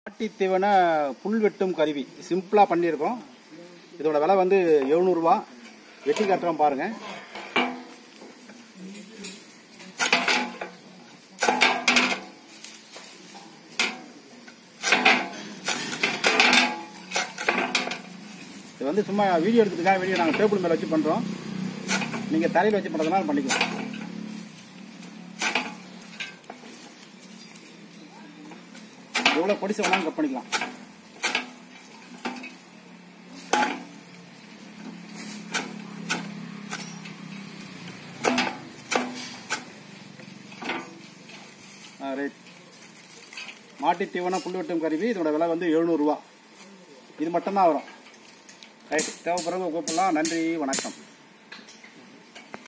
நாட்டி தீவன புல் வெட்டும் கருவி சிம்பிளாக பண்ணியிருக்கோம் இதோட விலை வந்து எழுநூறுவா வெட்டி காட்டுறோம் பாருங்க இது வந்து சும்மா வீடியோ எடுக்கிறதுக்காக வீடியோ நாங்கள் டேபிள் மேலே வச்சு பண்ணுறோம் நீங்கள் தரையில் வச்சு பண்ணுறதுனால பண்ணிக்கலாம் எவ்வளோ பொடிசு வேணாலும் கட் பண்ணிக்கலாம் ரைட் மாட்டு தீவனம் புல் வெட்டும் கருவி இதோட விலை வந்து எழுநூறுவா இது மட்டும்தான் வரும் ரைட் தேவைப்படுறவங்க கூப்பிடலாம் நன்றி வணக்கம்